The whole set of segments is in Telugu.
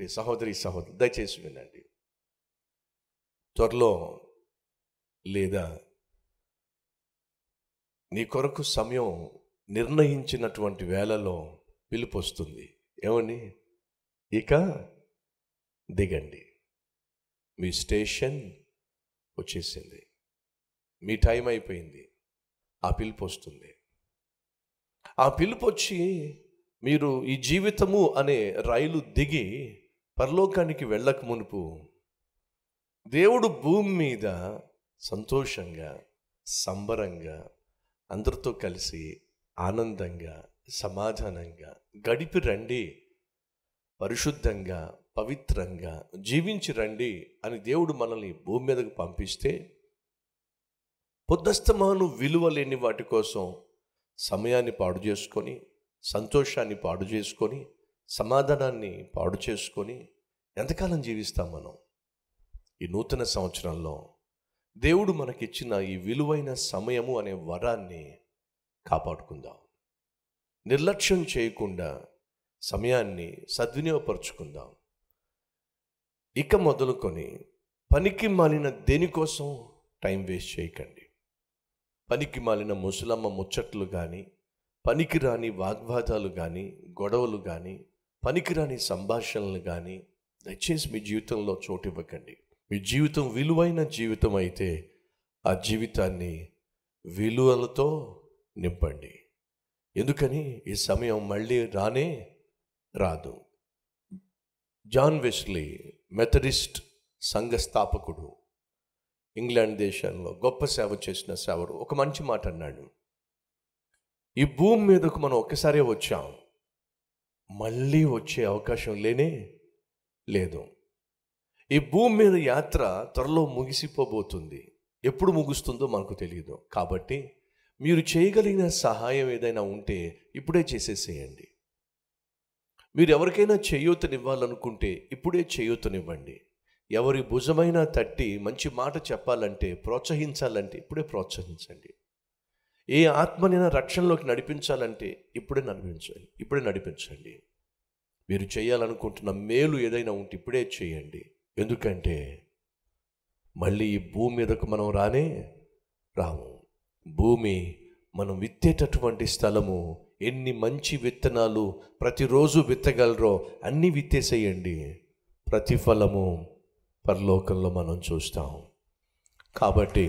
సహోదరి సహోదరు దయచేసి వినండి త్వరలో లేదా నీ కొరకు సమయం నిర్ణయించినటువంటి వేళలో పిలుపు వస్తుంది ఏమని ఇక దిగండి మీ స్టేషన్ వచ్చేసింది మీ టైం అయిపోయింది ఆ పిలుపు వస్తుంది ఆ పిలుపు వచ్చి మీరు ఈ జీవితము అనే రైలు దిగి పరలోకానికి వెళ్ళక మునుపు దేవుడు భూమి మీద సంతోషంగా సంబరంగా అందరితో కలిసి ఆనందంగా సమాధానంగా గడిపి రండి పరిశుద్ధంగా పవిత్రంగా జీవించి రండి అని దేవుడు మనల్ని భూమి మీదకు పంపిస్తే పొద్దస్తమాను విలువ లేని వాటి కోసం సమయాన్ని పాడు చేసుకొని సంతోషాన్ని పాడు చేసుకొని సమాధానాన్ని పాడు చేసుకొని ఎంతకాలం జీవిస్తాం మనం ఈ నూతన సంవత్సరంలో దేవుడు మనకిచ్చిన ఈ విలువైన సమయము అనే వరాన్ని కాపాడుకుందాం నిర్లక్ష్యం చేయకుండా సమయాన్ని సద్వినియోగపరుచుకుందాం ఇక మొదలుకొని పనికి మాలిన దేనికోసం టైం వేస్ట్ చేయకండి పనికి మాలిన ముసలమ్మ ముచ్చట్లు కానీ పనికిరాని వాగ్వాదాలు కానీ గొడవలు కానీ పనికిరాని సంభాషణలు కానీ దయచేసి మీ జీవితంలో చోటు ఇవ్వకండి మీ జీవితం విలువైన జీవితం అయితే ఆ జీవితాన్ని విలువలతో నింపండి ఎందుకని ఈ సమయం మళ్ళీ రానే రాదు జాన్ వెస్లీ మెథడిస్ట్ సంఘ స్థాపకుడు ఇంగ్లాండ్ దేశంలో గొప్ప సేవ చేసిన సేవరు ఒక మంచి మాట అన్నాడు ఈ భూమి మీదకు మనం ఒక్కసారే వచ్చాం మళ్ళీ వచ్చే అవకాశం లేనే లేదు ఈ భూమి మీద యాత్ర త్వరలో ముగిసిపోబోతుంది ఎప్పుడు ముగుస్తుందో మనకు తెలియదు కాబట్టి మీరు చేయగలిగిన సహాయం ఏదైనా ఉంటే ఇప్పుడే చేసేసేయండి మీరు ఎవరికైనా చేయూతనివ్వాలనుకుంటే ఇప్పుడే చేయూతనివ్వండి ఎవరి భుజమైనా తట్టి మంచి మాట చెప్పాలంటే ప్రోత్సహించాలంటే ఇప్పుడే ప్రోత్సహించండి ఏ ఆత్మనైనా రక్షణలోకి నడిపించాలంటే ఇప్పుడే నడిపించండి ఇప్పుడే నడిపించండి మీరు చేయాలనుకుంటున్న మేలు ఏదైనా ఉంటే ఇప్పుడే చేయండి ఎందుకంటే మళ్ళీ ఈ భూమి మీదకు మనం రానే రాము భూమి మనం విత్తేటటువంటి స్థలము ఎన్ని మంచి విత్తనాలు ప్రతిరోజు విత్తగలరో అన్నీ విత్తేసేయండి ప్రతిఫలము పరలోకంలో మనం చూస్తాం కాబట్టి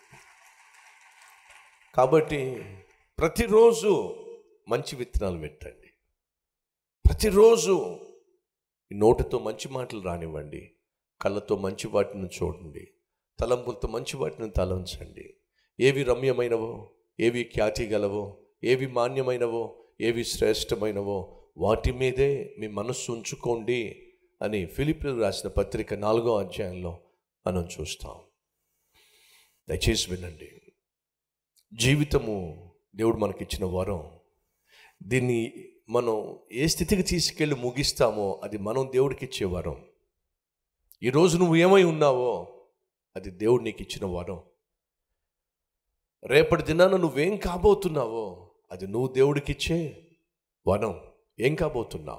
కాబట్టి ప్రతిరోజు మంచి విత్తనాలు పెట్టండి ప్రతిరోజు ఈ నోటితో మంచి మాటలు రానివ్వండి కళ్ళతో మంచి వాటిని చూడండి తలంపులతో మంచి వాటిని తలంచండి ఏవి రమ్యమైనవో ఏవి ఖ్యాతి గలవో ఏవి మాన్యమైనవో ఏవి శ్రేష్టమైనవో వాటి మీదే మీ మనస్సు ఉంచుకోండి అని ఫిలిపిలు రాసిన పత్రిక నాలుగో అధ్యాయంలో మనం చూస్తాం దయచేసి వినండి జీవితము దేవుడు మనకిచ్చిన వరం దీన్ని మనం ఏ స్థితికి తీసుకెళ్ళి ముగిస్తామో అది మనం దేవుడికి ఇచ్చే వరం ఈరోజు నువ్వు ఏమై ఉన్నావో అది దేవుడు నీకు ఇచ్చిన వరం రేపటి దినాన నువ్వేం కాబోతున్నావో అది నువ్వు దేవుడికి ఇచ్చే వరం ఏం కాబోతున్నావు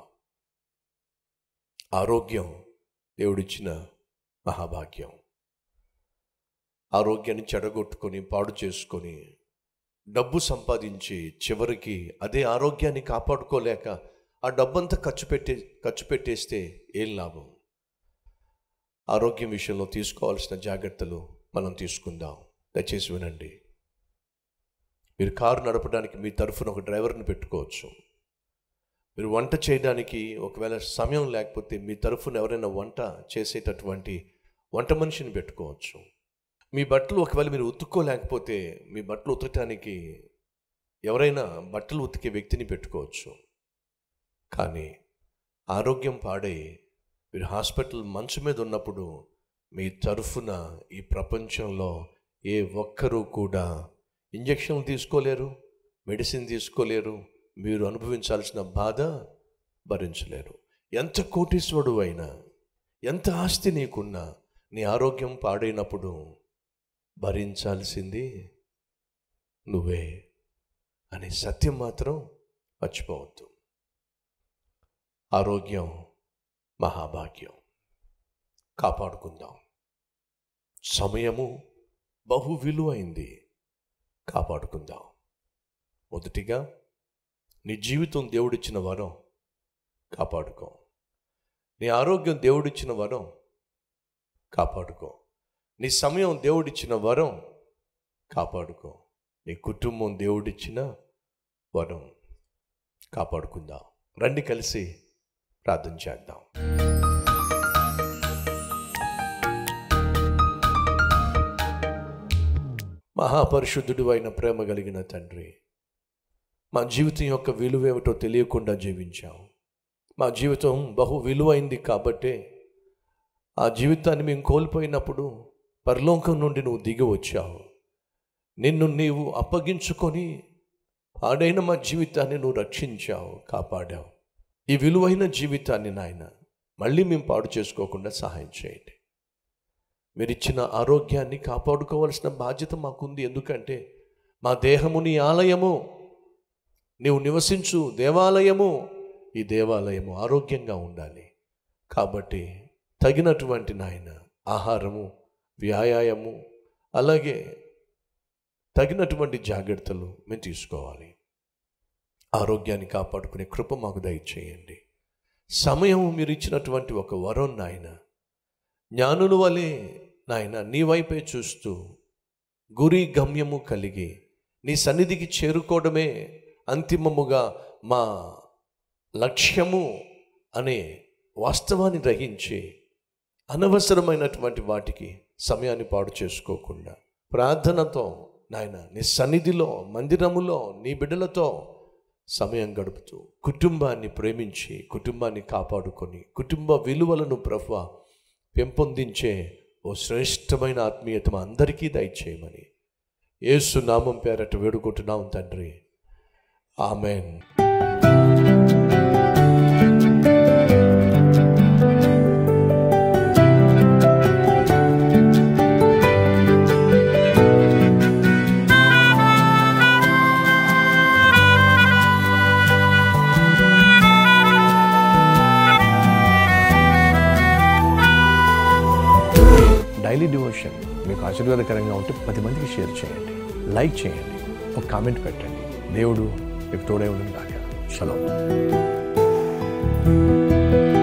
ఆరోగ్యం దేవుడిచ్చిన మహాభాగ్యం ఆరోగ్యాన్ని చెడగొట్టుకొని పాడు చేసుకొని డబ్బు సంపాదించి చివరికి అదే ఆరోగ్యాన్ని కాపాడుకోలేక ఆ డబ్బంతా ఖర్చు పెట్టే ఖర్చు పెట్టేస్తే ఏం లాభం ఆరోగ్యం విషయంలో తీసుకోవాల్సిన జాగ్రత్తలు మనం తీసుకుందాం దయచేసి వినండి మీరు కారు నడపడానికి మీ తరఫున ఒక డ్రైవర్ని పెట్టుకోవచ్చు మీరు వంట చేయడానికి ఒకవేళ సమయం లేకపోతే మీ తరఫున ఎవరైనా వంట చేసేటటువంటి వంట మనిషిని పెట్టుకోవచ్చు మీ బట్టలు ఒకవేళ మీరు ఉతుక్కోలేకపోతే మీ బట్టలు ఉతకటానికి ఎవరైనా బట్టలు ఉతికే వ్యక్తిని పెట్టుకోవచ్చు కానీ ఆరోగ్యం పాడై మీరు హాస్పిటల్ మంచు మీద ఉన్నప్పుడు మీ తరఫున ఈ ప్రపంచంలో ఏ ఒక్కరూ కూడా ఇంజక్షన్లు తీసుకోలేరు మెడిసిన్ తీసుకోలేరు మీరు అనుభవించాల్సిన బాధ భరించలేరు ఎంత కోటీశ్వరుడు అయినా ఎంత ఆస్తి నీకున్నా నీ ఆరోగ్యం పాడైనప్పుడు భరించాల్సింది నువ్వే అనే సత్యం మాత్రం మర్చిపోవద్దు ఆరోగ్యం మహాభాగ్యం కాపాడుకుందాం సమయము బహు విలువైంది కాపాడుకుందాం మొదటిగా నీ జీవితం దేవుడిచ్చిన వరం కాపాడుకో నీ ఆరోగ్యం దేవుడిచ్చిన వరం కాపాడుకో నీ సమయం దేవుడిచ్చిన వరం కాపాడుకో నీ కుటుంబం దేవుడిచ్చిన వరం కాపాడుకుందాం రండి కలిసి ప్రార్థన చేద్దాం మహాపరిశుద్ధుడు అయిన ప్రేమ కలిగిన తండ్రి మా జీవితం యొక్క విలువేమిటో తెలియకుండా జీవించాం మా జీవితం బహు విలువైంది కాబట్టే ఆ జీవితాన్ని మేము కోల్పోయినప్పుడు పరలోకం నుండి నువ్వు దిగి వచ్చావు నిన్ను నీవు అప్పగించుకొని పాడైన మా జీవితాన్ని నువ్వు రక్షించావు కాపాడావు ఈ విలువైన జీవితాన్ని నాయన మళ్ళీ మేము పాడు చేసుకోకుండా సహాయం చేయండి మీరు ఇచ్చిన ఆరోగ్యాన్ని కాపాడుకోవాల్సిన బాధ్యత మాకుంది ఎందుకంటే మా దేహము నీ ఆలయము నీవు నివసించు దేవాలయము ఈ దేవాలయము ఆరోగ్యంగా ఉండాలి కాబట్టి తగినటువంటి నాయన ఆహారము వ్యాయామము అలాగే తగినటువంటి జాగ్రత్తలు మేము తీసుకోవాలి ఆరోగ్యాన్ని కాపాడుకునే కృప మాకు దయచేయండి సమయం మీరు ఇచ్చినటువంటి ఒక వరం నాయన జ్ఞానుల వలె నాయన నీ వైపే చూస్తూ గురి గమ్యము కలిగి నీ సన్నిధికి చేరుకోవడమే అంతిమముగా మా లక్ష్యము అనే వాస్తవాన్ని గ్రహించి అనవసరమైనటువంటి వాటికి సమయాన్ని పాడు చేసుకోకుండా ప్రార్థనతో నాయన నీ సన్నిధిలో మందిరములో నీ బిడ్డలతో సమయం గడుపుతూ కుటుంబాన్ని ప్రేమించి కుటుంబాన్ని కాపాడుకొని కుటుంబ విలువలను ప్రభు పెంపొందించే ఓ శ్రేష్టమైన ఆత్మీయత మా అందరికీ దయచేయమని యేసు నామం పేరట వేడుకుంటున్నాం తండ్రి ఆమెన్ డైలీ డివోషన్ మీకు ఆశీర్వాదకరంగా ఉంటే పది మందికి షేర్ చేయండి లైక్ చేయండి ఒక కామెంట్ పెట్టండి దేవుడు మీకు తోడే ఉండను కాక చలో